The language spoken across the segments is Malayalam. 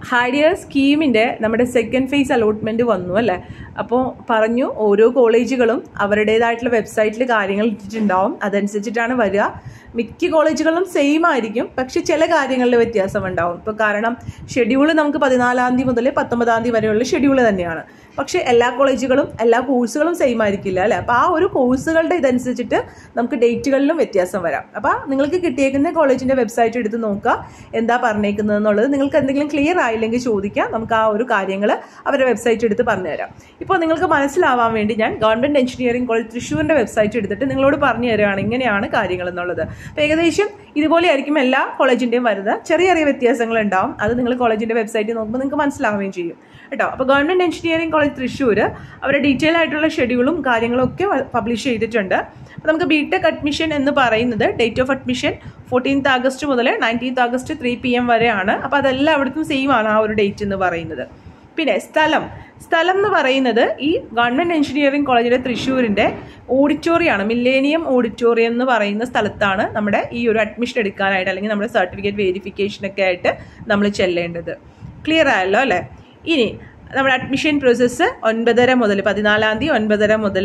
ഹാഡിയർ സ്കീമിൻ്റെ നമ്മുടെ സെക്കൻഡ് ഫേസ് അലോട്ട്മെൻറ്റ് വന്നു അല്ലേ അപ്പോൾ പറഞ്ഞു ഓരോ കോളേജുകളും അവരുടേതായിട്ടുള്ള വെബ്സൈറ്റിൽ കാര്യങ്ങൾ ഇട്ടിട്ടുണ്ടാവും അതനുസരിച്ചിട്ടാണ് വരിക മിക്ക കോളേജുകളും സെയിം ആയിരിക്കും പക്ഷെ ചില കാര്യങ്ങളിൽ വ്യത്യാസം ഉണ്ടാവും ഇപ്പോൾ കാരണം ഷെഡ്യൂൾ നമുക്ക് പതിനാലാം തീയതി മുതൽ പത്തൊമ്പതാം തീയതി വരെയുള്ള ഷെഡ്യൂൾ തന്നെയാണ് പക്ഷെ എല്ലാ കോളേജുകളും എല്ലാ കോഴ്സുകളും സെയിം ആയിരിക്കില്ല അല്ലേ അപ്പോൾ ആ ഒരു കോഴ്സുകളുടെ ഇതനുസരിച്ചിട്ട് നമുക്ക് ഡേറ്റുകളിലും വ്യത്യാസം വരാം അപ്പോൾ നിങ്ങൾക്ക് കിട്ടിയേക്കുന്ന കോളേജിൻ്റെ വെബ്സൈറ്റ് എടുത്ത് നോക്കുക എന്താ പറഞ്ഞേക്കുന്നത് എന്നുള്ളത് നിങ്ങൾക്ക് എന്തെങ്കിലും ക്ലിയർ ആയില്ലെങ്കിൽ ചോദിക്കാം നമുക്ക് ആ ഒരു കാര്യങ്ങൾ അവരുടെ വെബ്സൈറ്റ് എടുത്ത് പറഞ്ഞുതരാം ഇപ്പോൾ നിങ്ങൾക്ക് മനസ്സിലാവാൻ വേണ്ടി ഞാൻ ഗവൺമെൻറ് എഞ്ചിനീയറിംഗ് കോളേജ് തൃശ്ശൂരിൻ്റെ വെബ്സൈറ്റ് എടുത്തിട്ട് നിങ്ങളോട് പറഞ്ഞു തരികയാണ് ഇങ്ങനെയാണ് കാര്യങ്ങൾ എന്നുള്ളത് അപ്പോൾ ഏകദേശം ഇതുപോലെ ആയിരിക്കും എല്ലാ കോളേജിൻ്റെയും വരുന്നത് ചെറിയ ചെറിയ വ്യത്യാസങ്ങൾ ഉണ്ടാവും അത് നിങ്ങൾ കോളേജിൻ്റെ വെബ്സൈറ്റിൽ നോക്കുമ്പോൾ നിങ്ങൾക്ക് മനസ്സിലാവുകയും ചെയ്യും കേട്ടോ അപ്പോൾ ഗവൺമെൻറ് എഞ്ചിനീയറിംഗ് കോളേജ് തൃശ്ശൂർ അവരുടെ ഡീറ്റെയിൽ ആയിട്ടുള്ള ഷെഡ്യൂളും കാര്യങ്ങളും ഒക്കെ പബ്ലിഷ് ചെയ്തിട്ടുണ്ട് അപ്പോൾ നമുക്ക് ബി ടെക് അഡ്മിഷൻ എന്ന് പറയുന്നത് date of admission fourteenth August മുതൽ nineteenth August three P M വരെയാണ് അപ്പോൾ അതെല്ലാം അവിടുത്തെ സെയിം ആണ് ആ ഒരു ഡേറ്റ് എന്ന് പറയുന്നത് പിന്നെ സ്ഥലം സ്ഥലം എന്ന് പറയുന്നത് ഈ ഗവൺമെൻറ് എഞ്ചിനീയറിംഗ് കോളേജിലെ തൃശ്ശൂരിൻ്റെ ഓഡിറ്റോറിയമാണ് മില്ലേനിയം ഓഡിറ്റോറിയം എന്ന് പറയുന്ന സ്ഥലത്താണ് നമ്മുടെ ഈ ഒരു അഡ്മിഷൻ എടുക്കാനായിട്ട് അല്ലെങ്കിൽ നമ്മുടെ സർട്ടിഫിക്കറ്റ് വെരിഫിക്കേഷനൊക്കെ ആയിട്ട് നമ്മൾ ചെല്ലേണ്ടത് ക്ലിയർ ആയല്ലോ അല്ലേ ഇനി നമ്മുടെ അഡ്മിഷൻ പ്രോസസ്സ് ഒൻപതര മുതൽ പതിനാലാം തീയതി ഒൻപതര മുതൽ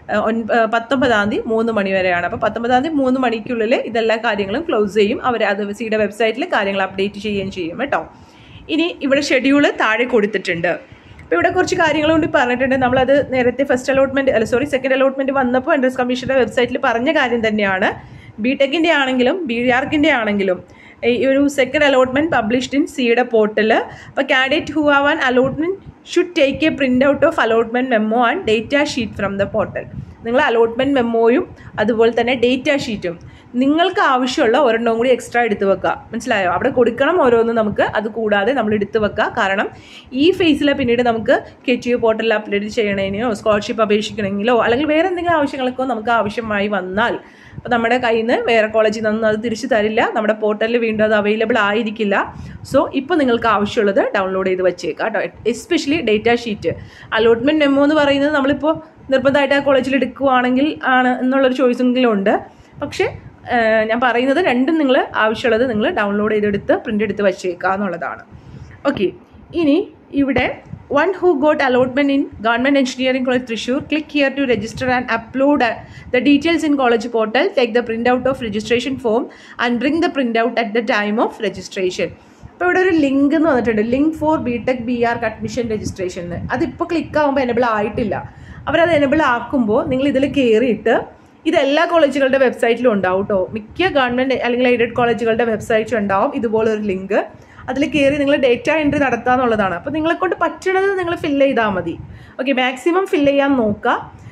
പത്തൊമ്പതാം തീയതി മൂന്ന് മണി വരെയാണ് അപ്പോൾ പത്തൊമ്പതാം തീയതി മൂന്ന് മണിക്കുള്ളിൽ ഇതെല്ലാ കാര്യങ്ങളും ക്ലോസ് ചെയ്യും അവർ അത് സിയുടെ വെബ്സൈറ്റിൽ കാര്യങ്ങൾ അപ്ഡേറ്റ് ചെയ്യുകയും ചെയ്യും കേട്ടോ ഇനി ഇവിടെ ഷെഡ്യൂൾ താഴെ കൊടുത്തിട്ടുണ്ട് അപ്പോൾ ഇവിടെ കുറച്ച് കാര്യങ്ങൾ കൊണ്ട് പറഞ്ഞിട്ടുണ്ട് നമ്മളത് നേരത്തെ ഫസ്റ്റ് അലോട്ട്മെൻറ്റ് അല്ല സോറി സെക്കൻഡ് അലോട്ട്മെൻറ്റ് വന്നപ്പോൾ എൻട്രൻസ് കമ്മീഷൻ്റെ വെബ്സൈറ്റിൽ പറഞ്ഞ കാര്യം തന്നെയാണ് ബി ടെക്കിൻ്റെ ആണെങ്കിലും ബി ആർക്കിൻ്റെ ആണെങ്കിലും ഈ ഒരു സെക്കൻഡ് അലോട്ട്മെൻറ്റ് പബ്ലിഷ്ഡ് ഇൻ സിയുടെ പോർട്ടൽ അപ്പോൾ candidate who have an allotment should take a print out of allotment memo and data sheet from the portal നിങ്ങൾ അലോട്ട്മെൻറ്റ് മെമ്മോയും അതുപോലെ തന്നെ ഡേറ്റ ഷീറ്റും നിങ്ങൾക്ക് ആവശ്യമുള്ള ഒരെണ്ണവും കൂടി എക്സ്ട്രാ എടുത്തു വെക്കുക മനസ്സിലായോ അവിടെ കൊടുക്കണം ഓരോന്നും നമുക്ക് അത് കൂടാതെ നമ്മൾ എടുത്തു വെക്കുക കാരണം ഈ ഫേസിൽ പിന്നീട് നമുക്ക് കെ ടി യു പോർട്ടലിൽ അപ്ലോഡ് ചെയ്യണതിനോ സ്കോളർഷിപ്പ് അപേക്ഷിക്കണമെങ്കിലോ അല്ലെങ്കിൽ വേറെ എന്തെങ്കിലും ആവശ്യങ്ങൾക്കോ നമുക്ക് ആവശ്യമായി വന്നാൽ അപ്പോൾ നമ്മുടെ കയ്യിൽ നിന്ന് വേറെ കോളേജിൽ നിന്നൊന്നും അത് തിരിച്ചു തരില്ല നമ്മുടെ പോർട്ടലിൽ വീണ്ടും അത് അവൈലബിൾ ആയിരിക്കില്ല സോ ഇപ്പോൾ നിങ്ങൾക്ക് ആവശ്യമുള്ളത് ഡൗൺലോഡ് ചെയ്ത് വെച്ചേക്കാം കേട്ടോ especially data sheet allotment memo എന്ന് പറയുന്നത് നമ്മളിപ്പോൾ നിർബന്ധമായിട്ട് ആ കോളേജിൽ എടുക്കുവാണെങ്കിൽ ആണ് എന്നുള്ളൊരു ചോയ്സെങ്കിലും ഉണ്ട് പക്ഷേ ഞാൻ പറയുന്നത് രണ്ടും നിങ്ങൾ ആവശ്യമുള്ളത് നിങ്ങൾ ഡൗൺലോഡ് ചെയ്തെടുത്ത് പ്രിൻ്റ് എടുത്ത് വച്ചേക്കുക എന്നുള്ളതാണ് ഓക്കെ ഇനി ഇവിടെ one who got allotment in government engineering college Thrissur click here to register and upload the details in college portal take the print out of registration form and bring the print out at the time of registration അപ്പോൾ ഇവിടെ ഒരു ലിങ്ക് എന്ന് വന്നിട്ടുണ്ട് link for B tech B arch admission registration അതിപ്പോൾ ക്ലിക്ക് ആകുമ്പോൾ എനബിൾ ആയിട്ടില്ല അവരത് എനബിൾ ആക്കുമ്പോൾ നിങ്ങൾ ഇതിൽ കയറിയിട്ട് ഇത് എല്ലാ കോളേജുകളുടെ വെബ്സൈറ്റിലും ഉണ്ടാവും കേട്ടോ മിക്ക ഗവൺമെൻറ് അല്ലെങ്കിൽ എയ്ഡഡ് കോളേജുകളുടെ വെബ്സൈറ്റ് ഉണ്ടാവും ഇതുപോലൊരു ലിങ്ക് അതിൽ കയറി നിങ്ങൾ ഡേറ്റ എൻട്രി നടത്താന്നുള്ളതാണ് അപ്പോൾ നിങ്ങളെ കൊണ്ട് പറ്റണത് നിങ്ങൾ ഫില്ല് ചെയ്താൽ മതി ഓക്കെ മാക്സിമം ഫില്ല് ചെയ്യാൻ നോക്കുക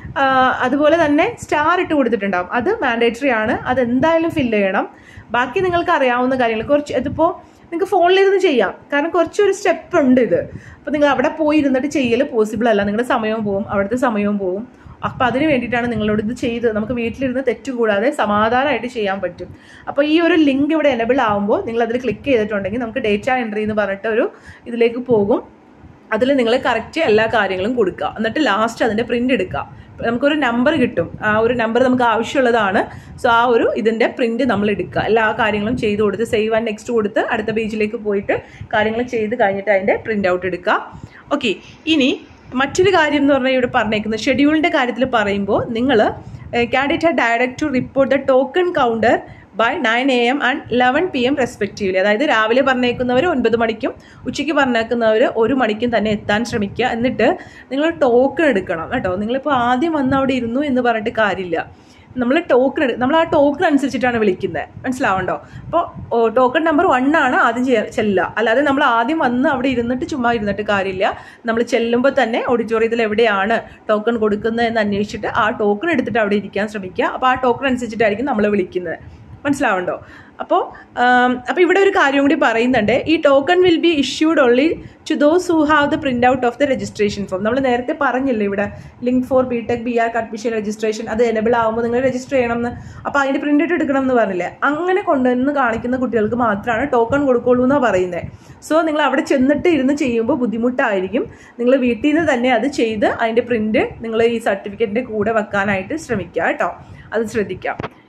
അതുപോലെ തന്നെ സ്റ്റാർ ഇട്ട് കൊടുത്തിട്ടുണ്ടാവും അത് മാൻഡേറ്ററി ആണ് അത് എന്തായാലും ഫില്ല് ചെയ്യണം ബാക്കി നിങ്ങൾക്ക് അറിയാവുന്ന കാര്യങ്ങൾ കുറച്ച് ഇതിപ്പോൾ നിങ്ങൾക്ക് ഫോണിലിരുന്ന് ചെയ്യാം കാരണം കുറച്ചൊരു സ്റ്റെപ്പ് ഉണ്ട് ഇത് അപ്പോൾ നിങ്ങൾ അവിടെ പോയി ഇരുന്നിട്ട് ചെയ്യൽ പോസിബിൾ അല്ല നിങ്ങളുടെ സമയവും പോവും അവിടുത്തെ സമയവും പോവും അപ്പോൾ അതിന് വേണ്ടിയിട്ടാണ് നിങ്ങളോട് ഇത് ചെയ്ത് നമുക്ക് വീട്ടിലിരുന്ന് തെറ്റുകൂടാതെ സമാധാനമായിട്ട് ചെയ്യാൻ പറ്റും അപ്പോൾ ഈ ഒരു ലിങ്ക് ഇവിടെ എനബിൾ ആകുമ്പോൾ നിങ്ങൾ അതിൽ ക്ലിക്ക് ചെയ്തിട്ടുണ്ടെങ്കിൽ നമുക്ക് ഡേറ്റ എൻട്രി എന്ന് പറഞ്ഞിട്ട് ഒരു ഇതിലേക്ക് പോകും അതിൽ നിങ്ങൾ കറക്റ്റ് എല്ലാ കാര്യങ്ങളും കൊടുക്കുക എന്നിട്ട് ലാസ്റ്റ് അതിൻ്റെ പ്രിൻ്റ് എടുക്കുക നമുക്കൊരു നമ്പർ കിട്ടും ആ ഒരു നമ്പർ നമുക്ക് ആവശ്യമുള്ളതാണ് സോ ആ ഒരു ഇതിൻ്റെ പ്രിൻ്റ് നമ്മൾ എടുക്കുക എല്ലാ കാര്യങ്ങളും ചെയ്ത് കൊടുത്ത് സേവ് ആൻഡ് നെക്സ്റ്റ് കൊടുത്ത് അടുത്ത പേജിലേക്ക് പോയിട്ട് കാര്യങ്ങൾ ചെയ്ത് കഴിഞ്ഞിട്ട് അതിൻ്റെ പ്രിൻ്റ് ഔട്ട് എടുക്കുക ഓക്കെ ഇനി മറ്റൊരു കാര്യം എന്ന് പറഞ്ഞാൽ ഇവിടെ പറഞ്ഞേക്കുന്നത് ഷെഡ്യൂളിൻ്റെ കാര്യത്തിൽ പറയുമ്പോൾ നിങ്ങൾ candidate have direct to report the token counter by nine A M and eleven P M respectively അതായത് രാവിലെ പറഞ്ഞേക്കുന്നവർ ഒൻപത് മണിക്കും ഉച്ചയ്ക്ക് പറഞ്ഞേക്കുന്നവർ ഒരു മണിക്കും തന്നെ എത്താൻ ശ്രമിക്കുക എന്നിട്ട് നിങ്ങൾ ടോക്കൺ എടുക്കണം കേട്ടോ നിങ്ങളിപ്പോൾ ആദ്യം വന്ന് അവിടെ ഇരുന്നു എന്ന് പറഞ്ഞിട്ട് കാര്യമില്ല നമ്മൾ ടോക്കൺ നമ്മൾ ആ ടോക്കൺ അനുസരിച്ചിട്ടാണ് വിളിക്കുന്നത് മനസ്സിലാവണ്ടോ അപ്പോൾ ടോക്കൺ നമ്പർ വൺ ആണ് ആദ്യം ചെല്ലുക അല്ലാതെ നമ്മൾ ആദ്യം വന്ന് അവിടെ ഇരുന്നിട്ട് ചുമ്മാ ഇരുന്നിട്ട് കാര്യമില്ല നമ്മൾ ചെല്ലുമ്പോൾ തന്നെ ഓഡിറ്റോറിയത്തിൽ എവിടെയാണ് ടോക്കൺ കൊടുക്കുന്നത് എന്ന് അന്വേഷിച്ചിട്ട് ആ ടോക്കൺ എടുത്തിട്ട് അവിടെ ഇരിക്കാൻ ശ്രമിക്കുക അപ്പോൾ ആ ടോക്കൺ അനുസരിച്ചിട്ടായിരിക്കും നമ്മൾ വിളിക്കുന്നത് മനസ്സിലാവണ്ടോ അപ്പോൾ അപ്പോൾ ഇവിടെ ഒരു കാര്യം കൂടി പറയുന്നുണ്ട് ഈ token will be issued only to those who have the print out of the registration form നമ്മൾ നേരത്തെ പറഞ്ഞില്ലേ ഇവിടെ link for B tech B R admission registration അത് എനബിൾ ആകുമ്പോൾ നിങ്ങൾ രജിസ്റ്റർ ചെയ്യണം എന്ന് അപ്പോൾ അതിൻ്റെ പ്രിന്റ് ഔട്ട് എടുക്കണം എന്ന് പറഞ്ഞില്ലേ അങ്ങനെ കൊണ്ടുവന്ന് കാണിക്കുന്ന കുട്ടികൾക്ക് മാത്രമാണ് ടോക്കൺ കൊടുക്കുള്ളൂ എന്നാണ് പറയുന്നത് സോ നിങ്ങൾ അവിടെ ചെന്നിട്ട് ഇരുന്ന് ചെയ്യുമ്പോൾ ബുദ്ധിമുട്ടായിരിക്കും നിങ്ങൾ വീട്ടിൽ നിന്ന് തന്നെ അത് ചെയ്ത് അതിൻ്റെ പ്രിന്റ് നിങ്ങൾ ഈ സർട്ടിഫിക്കറ്റിൻ്റെ കൂടെ വെക്കാനായിട്ട് ശ്രമിക്കുക കേട്ടോ അത് ശ്രദ്ധിക്കാം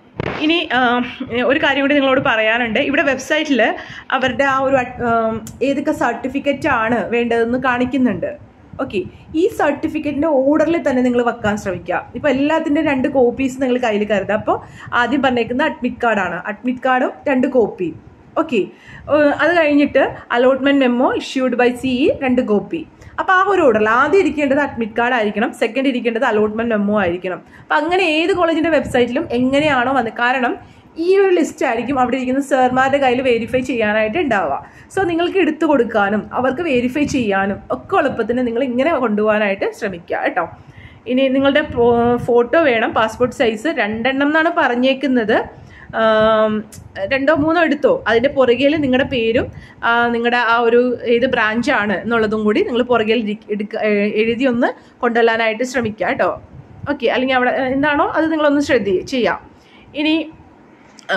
ഇനി ആ, ഒരു കാര്യം കൂടി നിങ്ങളോട് പറയാനുണ്ട് ഇവിടെ വെബ്സൈറ്റിൽ അവരുടെ ആ ഒരു അഡ്- ആം, ഏതൊക്കെ സർട്ടിഫിക്കറ്റ് ആണ് വേണ്ടതെന്ന് കാണിക്കുന്നുണ്ട് ഓക്കെ ഈ സർട്ടിഫിക്കറ്റിന്റെ ഓർഡറിൽ തന്നെ നിങ്ങൾ വെക്കാൻ ശ്രമിക്കുക ഇപ്പൊ എല്ലാത്തിന്റെ രണ്ട് കോപ്പീസ് നിങ്ങൾ കയ്യിൽ കരുതുക അപ്പോൾ ആദ്യം പറഞ്ഞേക്കുന്ന അഡ്മിറ്റ് കാർഡാണ് അഡ്മിറ്റ് കാർഡും രണ്ട് കോപ്പി ഓക്കെ അത് കഴിഞ്ഞിട്ട് allotment memo issued by C E രണ്ട് കോപ്പി അപ്പോൾ ആ ഒരു ഓർഡറിൽ ആദ്യം ഇരിക്കേണ്ടത് അഡ്മിറ്റ് കാർഡ് ആയിരിക്കണം സെക്കൻഡ് ഇരിക്കേണ്ടത് അലോട്ട്മെന്റ് മെമ്മോ ആയിരിക്കണം അപ്പം അങ്ങനെ ഏത് കോളേജിന്റെ വെബ്സൈറ്റിലും എങ്ങനെയാണോ വന്നത് കാരണം ഈ ഒരു ലിസ്റ്റ് ആയിരിക്കും അവിടെ ഇരിക്കുന്ന സാർമാരുടെ കയ്യിൽ വെരിഫൈ ചെയ്യാനായിട്ട് ഉണ്ടാവുക സോ നിങ്ങൾക്ക് എടുത്തു കൊടുക്കാനും അവർക്ക് വെരിഫൈ ചെയ്യാനും ഒക്കെ എളുപ്പത്തിന് നിങ്ങൾ ഇങ്ങനെ കൊണ്ടുപോകാനായിട്ട് ശ്രമിക്കുക കേട്ടോ ഇനി നിങ്ങളുടെ ഫോട്ടോ വേണം പാസ്പോർട്ട് സൈസ് രണ്ടെണ്ണം എന്നാണ് പറഞ്ഞേക്കുന്നത് ആം, രണ്ടോ മൂന്നോ എടുത്തോ അതിൻ്റെ പുറകിൽ നിങ്ങളുടെ പേരും ആ, നിങ്ങളുടെ ആ ഒരു ഏത് ബ്രാഞ്ചാണ് എന്നുള്ളതും കൂടി നിങ്ങൾ പുറകിൽ ഇരി- എടുക്ക ഏ, എഴുതി ഒന്ന് കൊണ്ടുവരാനായിട്ട് ശ്രമിക്കുക കേട്ടോ ഓക്കെ അല്ലെങ്കിൽ അവിടെ ഏ, എന്താണോ അത് നിങ്ങളൊന്ന് ശ്രദ്ധി ചെയ്യാം ഇനി ആ,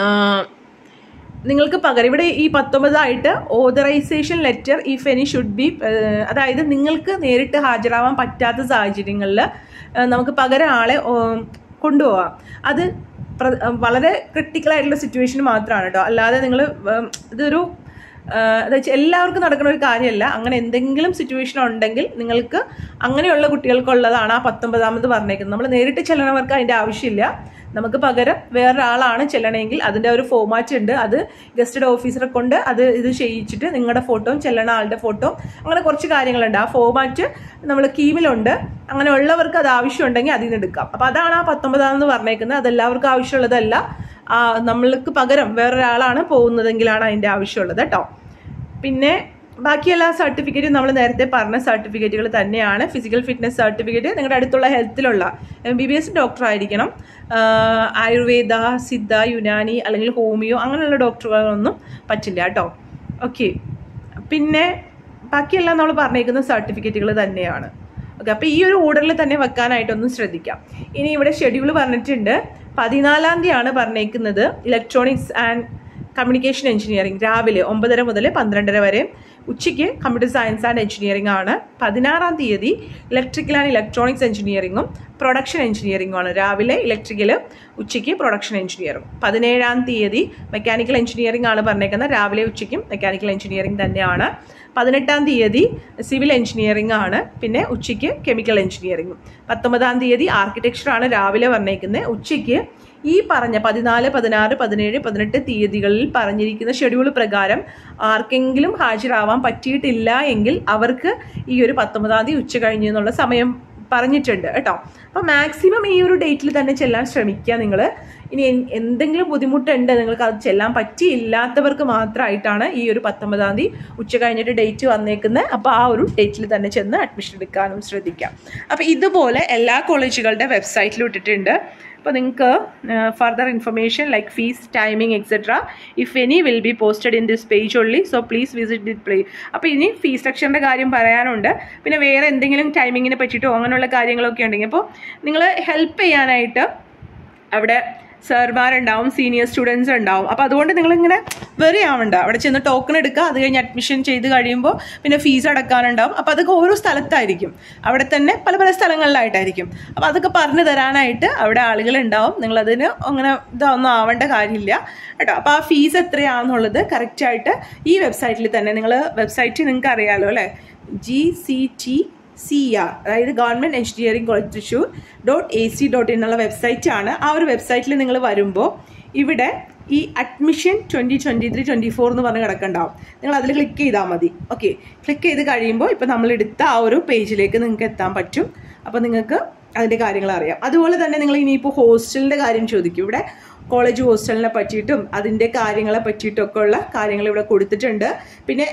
നിങ്ങൾക്ക് പകരം ഇവിടെ ഈ പത്തൊമ്പതായിട്ട് authorisation letter if any should be അതായത് നിങ്ങൾക്ക് നേരിട്ട് ഹാജരാവാൻ പറ്റാത്ത സാഹചര്യങ്ങളിൽ നമുക്ക് പകരം ആളെ ഓ, കൊണ്ടുപോവാം അത് പ്ര- വളരെ ക്രിട്ടിക്കൽ ആയിട്ടുള്ള സിറ്റുവേഷൻ മാത്രമാണ് കേട്ടോ അല്ലാതെ നിങ്ങൾ ഇതൊരു എന്താ വെച്ചാൽ എല്ലാവർക്കും നടക്കുന്ന ഒരു കാര്യമല്ല അങ്ങനെ എന്തെങ്കിലും സിറ്റുവേഷൻ ഉണ്ടെങ്കിൽ നിങ്ങൾക്ക് അങ്ങനെയുള്ള കുട്ടികൾക്കുള്ളതാണ് ആ പത്തൊമ്പതാമത് പറഞ്ഞേക്കുന്നത് നമ്മൾ നേരിട്ട് ചെല്ലണവർക്ക് അതിൻ്റെ ആവശ്യമില്ല നമുക്ക് പകരം വേറൊരാളാണ് ചെല്ലണമെങ്കിൽ അതിൻ്റെ ഒരു ഫോമാറ്റ് ഉണ്ട് അത് ഗസ്റ്റഡ് ഓഫീസറെ കൊണ്ട് അത് ഇത് ചെയ്യിച്ചിട്ട് നിങ്ങളുടെ ഫോട്ടോയും ചെല്ലണ ആളുടെ ഫോട്ടോ അങ്ങനെ കുറച്ച് കാര്യങ്ങളുണ്ട് ആ ഫോമാറ്റ് നമ്മൾ കീമിലുണ്ട് അങ്ങനെ ഉള്ളവർക്ക് അത് ആവശ്യമുണ്ടെങ്കിൽ അതിൽ നിന്ന് എടുക്കാം അപ്പോൾ അതാണ് ആ പത്തൊമ്പതാമെന്ന് പറഞ്ഞേക്കുന്നത് അതെല്ലാവർക്കും ആവശ്യമുള്ളതല്ല ആ, നമ്മൾക്ക് പകരം വേറൊരാളാണ് പോകുന്നതെങ്കിലാണ് അതിൻ്റെ ആവശ്യമുള്ളത് കേട്ടോ പിന്നെ ബാക്കി എല്ലാ സർട്ടിഫിക്കറ്റും നമ്മൾ നേരത്തെ പറഞ്ഞ സർട്ടിഫിക്കറ്റുകൾ തന്നെയാണ് ഫിസിക്കൽ ഫിറ്റ്നസ് സർട്ടിഫിക്കറ്റ് നിങ്ങളുടെ അടുത്തുള്ള ഹെൽത്തിലുള്ള M B B S doctor ആയിരിക്കണം ആ, ആയുർവേദ സിദ്ധ യുനാനി അല്ലെങ്കിൽ ഹോമിയോ അങ്ങനെയുള്ള ഡോക്ടറുകളൊന്നും പറ്റില്ല കേട്ടോ ഓക്കെ പിന്നെ ബാക്കിയെല്ലാം നമ്മൾ പറഞ്ഞേക്കുന്ന സർട്ടിഫിക്കറ്റുകൾ തന്നെയാണ് ഓക്കെ അപ്പോൾ ഈ ഒരു ഓർഡറിൽ തന്നെ വെക്കാനായിട്ടൊന്നും ശ്രദ്ധിക്കാം ഇനി ഇവിടെ ഷെഡ്യൂൾ പറഞ്ഞിട്ടുണ്ട് പതിനാലാം തീയതിയാണ് പറഞ്ഞേക്കുന്നത് ഇലക്ട്രോണിക്സ് ആൻഡ് കമ്മ്യൂണിക്കേഷൻ എഞ്ചിനീയറിംഗ് രാവിലെ ഒമ്പതര മുതൽ പന്ത്രണ്ടര വരെ ഉച്ചയ്ക്ക് കമ്പ്യൂട്ടർ സയൻസ് ആൻഡ് എഞ്ചിനീയറിംഗ് ആണ് പതിനാറാം തീയതി ഇലക്ട്രിക്കൽ ആൻഡ് ഇലക്ട്രോണിക്സ് എഞ്ചിനീയറിംഗും പ്രൊഡക്ഷൻ എഞ്ചിനീയറിംഗും ആണ് രാവിലെ ഇലക്ട്രിക്കൽ ഉച്ചയ്ക്ക് പ്രൊഡക്ഷൻ എഞ്ചിനീയറിംഗ് പതിനേഴാം തീയതി മെക്കാനിക്കൽ എഞ്ചിനീയറിംഗ് ആണ് പറഞ്ഞേക്കുന്നത് രാവിലെ ഉച്ചയ്ക്കും മെക്കാനിക്കൽ എഞ്ചിനീയറിംഗ് തന്നെയാണ് പതിനെട്ടാം തീയതി സിവിൽ എഞ്ചിനീയറിംഗ് ആണ് പിന്നെ ഉച്ചയ്ക്ക് കെമിക്കൽ എഞ്ചിനീയറിംഗും പത്തൊമ്പതാം തീയതി ആർക്കിടെക്ചർ ആണ് രാവിലെ പറഞ്ഞേക്കുന്നത് ഉച്ചയ്ക്ക് ഈ പറഞ്ഞ പതിനാല് പതിനാറ് പതിനേഴ് പതിനെട്ട് തീയതികളിൽ പറഞ്ഞിരിക്കുന്ന ഷെഡ്യൂൾ പ്രകാരം ആർക്കെങ്കിലും ഹാജരാവാൻ പറ്റിയിട്ടില്ല എങ്കിൽ അവർക്ക് ഈ ഒരു പത്തൊമ്പതാം തീയതി ഉച്ച കഴിഞ്ഞ് എന്നുള്ള സമയം പറഞ്ഞിട്ടുണ്ട് കേട്ടോ അപ്പോൾ മാക്സിമം ഈ ഒരു ഡേറ്റിൽ തന്നെ ചെല്ലാൻ ശ്രമിക്കുക നിങ്ങൾ ഇനി എൻ- എന്തെങ്കിലും ബുദ്ധിമുട്ടുണ്ട് നിങ്ങൾക്ക് അത് ചെല്ലാൻ പറ്റിയില്ലാത്തവർക്ക് മാത്രമായിട്ടാണ് ഈ ഒരു പത്തൊമ്പതാം തീയതി ഉച്ച കഴിഞ്ഞിട്ട് ഡേറ്റ് വന്നേക്കുന്നത് അപ്പോൾ ആ ഒരു ഡേറ്റിൽ തന്നെ ചെന്ന് അഡ്മിഷൻ എടുക്കാനും ശ്രദ്ധിക്കാം അപ്പോൾ ഇതുപോലെ എല്ലാ കോളേജുകളുടെ വെബ്സൈറ്റിലും ഇട്ടിട്ടുണ്ട് അപ്പോൾ നിങ്ങൾക്ക് further information like fees timing etcetera if any will be posted in this page only so please visit this play അപ്പോൾ ഇനി ഫീസ് സ്ട്രക്ചറിൻ്റെ കാര്യം പറയാനുണ്ട് പിന്നെ വേറെ എന്തെങ്കിലും ടൈമിങ്ങിനെ പറ്റിയിട്ടോ അങ്ങനെയുള്ള കാര്യങ്ങളൊക്കെ ഉണ്ടെങ്കിൽ അപ്പോൾ നിങ്ങൾ ഹെൽപ്പ് ചെയ്യാനായിട്ട് അവിടെ സാർമാരുണ്ടാവും സീനിയർ സ്റ്റുഡൻസ് ഉണ്ടാവും അപ്പോൾ അതുകൊണ്ട് നിങ്ങളിങ്ങനെ വെറി ആവണ്ട അവിടെ ചെന്ന് ടോക്കൺ എടുക്കുക അത് കഴിഞ്ഞ് അഡ്മിഷൻ ചെയ്ത് കഴിയുമ്പോൾ പിന്നെ ഫീസ് അടക്കാനുണ്ടാവും അപ്പോൾ അതൊക്കെ ഓരോ സ്ഥലത്തായിരിക്കും അവിടെ തന്നെ പല പല സ്ഥലങ്ങളിലായിട്ടായിരിക്കും അപ്പോൾ അതൊക്കെ പറഞ്ഞു തരാനായിട്ട് അവിടെ ആളുകളുണ്ടാവും നിങ്ങളതിന് അങ്ങനെ ഇതൊന്നും ആവേണ്ട കാര്യമില്ല കേട്ടോ അപ്പോൾ ആ ഫീസ് എത്രയാണെന്നുള്ളത് കറക്റ്റായിട്ട് ഈ വെബ്സൈറ്റിൽ തന്നെ നിങ്ങൾ വെബ്സൈറ്റ് നിങ്ങൾക്ക് അറിയാലോ അല്ലേ G C T C R അതായത് government engineering college Thrissur dot A C dot എന്നുള്ള വെബ്സൈറ്റ് ആണ് ആ ഒരു വെബ്സൈറ്റിൽ നിങ്ങൾ വരുമ്പോൾ ഇവിടെ ഈ admission twenty twenty three twenty four എന്ന് പറഞ്ഞ് കിടക്കണ്ടാവും നിങ്ങൾ അതിൽ ക്ലിക്ക് ചെയ്താൽ മതി ഓക്കെ ക്ലിക്ക് ചെയ്ത് കഴിയുമ്പോൾ ഇപ്പോൾ നമ്മൾ എടുത്ത ആ ഒരു പേജിലേക്ക് നിങ്ങൾക്ക് എത്താൻ പറ്റും അപ്പോൾ നിങ്ങൾക്ക് അതിൻ്റെ കാര്യങ്ങൾ അറിയാം അതുപോലെ തന്നെ നിങ്ങൾ ഇനിയിപ്പോൾ ഹോസ്റ്റലിൻ്റെ കാര്യം ചോദിക്കും ഇവിടെ കോളേജ് ഹോസ്റ്റലിനെ പറ്റിയിട്ടും അതിൻ്റെ കാര്യങ്ങളെ പറ്റിയിട്ടൊക്കെ ഉള്ള കാര്യങ്ങൾ ഇവിടെ കൊടുത്തിട്ടുണ്ട് പിന്നെ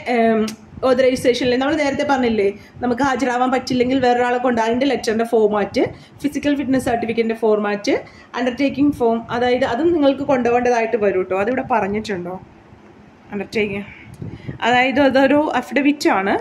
ഓതറൈസേഷനിൽ നമ്മൾ നേരത്തെ പറഞ്ഞില്ലേ നമുക്ക് ഹാജരാവാൻ പറ്റില്ലെങ്കിൽ വേറൊരാളെ കൊണ്ട് അതിൻ്റെ ലെറ്ററിൻ്റെ ഫോമാറ്റ് ഫിസിക്കൽ ഫിറ്റ്നസ് സർട്ടിഫിക്കറ്റിൻ്റെ ഫോർമാറ്റ് അണ്ടർടേക്കിംഗ് ഫോം അതായത് അതും നിങ്ങൾക്ക് കൊണ്ടുപോകേണ്ടതായിട്ട് വരും കേട്ടോ അതിവിടെ പറഞ്ഞിട്ടുണ്ടോ അണ്ടർടേക്കിംഗ് അതായത് അതൊരു അഫിഡവിറ്റ് ആണ്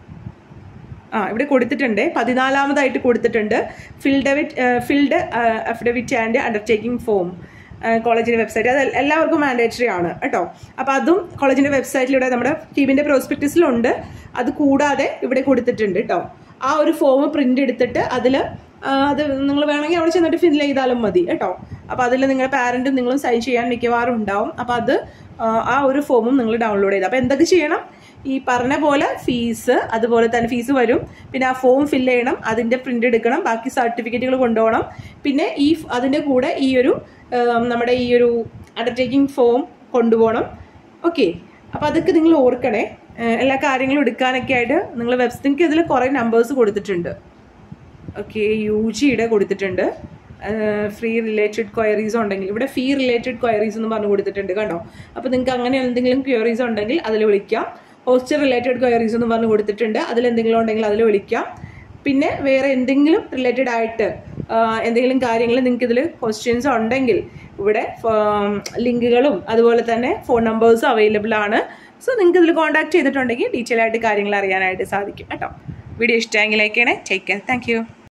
ആ ഇവിടെ കൊടുത്തിട്ടുണ്ട് പതിനാലാമതായിട്ട് കൊടുത്തിട്ടുണ്ട് ഫിൽഡവിറ്റ് filled affidavit and undertaking form കോളേജിൻ്റെ വെബ്സൈറ്റ് അത് എല്ലാവർക്കും മാൻഡേറ്ററി ആണ് കേട്ടോ അപ്പോൾ അതും കോളേജിൻ്റെ വെബ്സൈറ്റിലൂടെ നമ്മുടെ ടീമിൻ്റെ പ്രോസ്പെക്ടസിലുണ്ട് അത് കൂടാതെ ഇവിടെ കൊടുത്തിട്ടുണ്ട് കേട്ടോ ആ ഒരു ഫോം പ്രിൻ്റ് എടുത്തിട്ട് അതിൽ അത് നിങ്ങൾ വേണമെങ്കിൽ അവിടെ ചെന്നിട്ട് ഫിൽ ചെയ്താലും മതി കേട്ടോ അപ്പോൾ അതിൽ നിങ്ങളുടെ പാരൻറ്റും നിങ്ങളും സൈൻ ചെയ്യാൻ മിക്കവാറും ഉണ്ടാവും അപ്പോൾ അത് ആ, ആ ഒരു ഫോമും നിങ്ങൾ ഡൗൺലോഡ് ചെയ്ത് അപ്പോൾ എന്തൊക്കെ ചെയ്യണം ഈ പറഞ്ഞ പോലെ ഫീസ് അതുപോലെ തന്നെ ഫീസ് വരും പിന്നെ ആ ഫോം ഫില്ല് ചെയ്യണം അതിൻ്റെ പ്രിൻ്റ് എടുക്കണം ബാക്കി സർട്ടിഫിക്കറ്റുകൾ കൊണ്ടുപോകണം പിന്നെ ഈ ഫ്- അതിൻ്റെ കൂടെ ഈ ഒരു ഉം, നമ്മുടെ ഈ ഒരു അണ്ടർടേക്കിംഗ് ഫോം കൊണ്ടുപോകണം ഓക്കെ അപ്പോൾ അതൊക്കെ നിങ്ങൾ ഓർക്കണേ ഏഹ് എല്ലാ കാര്യങ്ങളും എടുക്കാനൊക്കെ ആയിട്ട് നിങ്ങൾ വെബ്സ് നിങ്ങൾക്ക് ഇതിൽ കുറേ നമ്പേഴ്സ് കൊടുത്തിട്ടുണ്ട് ഓക്കെ യു ജിയുടെ കൊടുത്തിട്ടുണ്ട് ഫ്രീ റിലേറ്റഡ് ക്വയറീസ് ഉണ്ടെങ്കിൽ ഇവിടെ ഫീ റിലേറ്റഡ് ക്വയറീസ് എന്ന് പറഞ്ഞു കൊടുത്തിട്ടുണ്ട് കണ്ടോ അപ്പോൾ നിങ്ങൾക്ക് അങ്ങനെ എന്തെങ്കിലും ക്വയറീസ് ഉണ്ടെങ്കിൽ അതിൽ വിളിക്കാം ഹോസ്റ്റൽ റിലേറ്റഡ് ക്വയറീസ് എന്ന് പറഞ്ഞു കൊടുത്തിട്ടുണ്ട് അതിൽ എന്തെങ്കിലും ഉണ്ടെങ്കിൽ അതിൽ വിളിക്കാം പിന്നെ വേറെ എന്തെങ്കിലും റിലേറ്റഡ് ആയിട്ട് ആ, എന്തെങ്കിലും കാര്യങ്ങൾ നിങ്ങൾക്ക് ഇതിൽ ക്വസ്റ്റ്യൻസ് ഉണ്ടെങ്കിൽ ഇവിടെ ലിങ്കുകളും അതുപോലെ തന്നെ ഫോൺ നമ്പേഴ്സും അവൈലബിൾ ആണ് സോ നിങ്ങൾക്ക് ഇതിൽ കോൺടാക്ട് ചെയ്തിട്ടുണ്ടെങ്കിൽ ഡീറ്റെയിൽ ആയിട്ട് കാര്യങ്ങൾ അറിയാനായിട്ട് സാധിക്കും കേട്ടോ വീഡിയോ ഇഷ്ടമെങ്കിൽ ലൈക്ക് ചെയ്യണേ ടേക്ക് കെയർ താങ്ക് യു